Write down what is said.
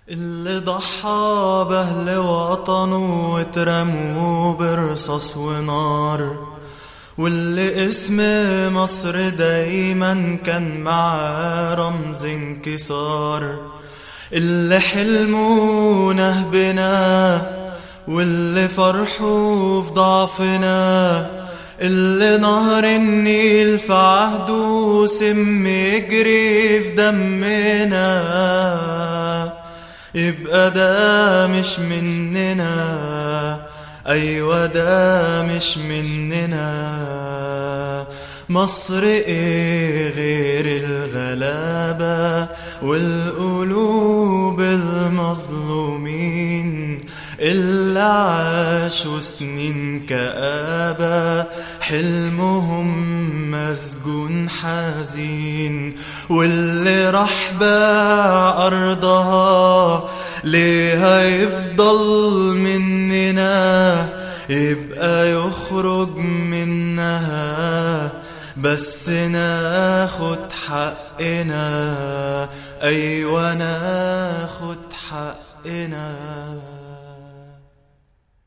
اللي ضحى بأهل وطنه وترموا برصاص ونار واللي اسم مصر دايما كان معاه رمز انكسار اللي حلموا نهبنا واللي فرحوا في ضعفنا اللي نهر النيل في عهده سم يجري في دمنا يبقى ده مش مننا أيوة ده مش مننا مصر ايه غير الغلابة والقلوب المظلومين اللي عاشوا سنين كآبة حلمهم مسجون حزين واللي راح باع أرضها ليه هيفضل مننا يبقى يخرج منها بس ناخد حقنا أيوة ناخد حقنا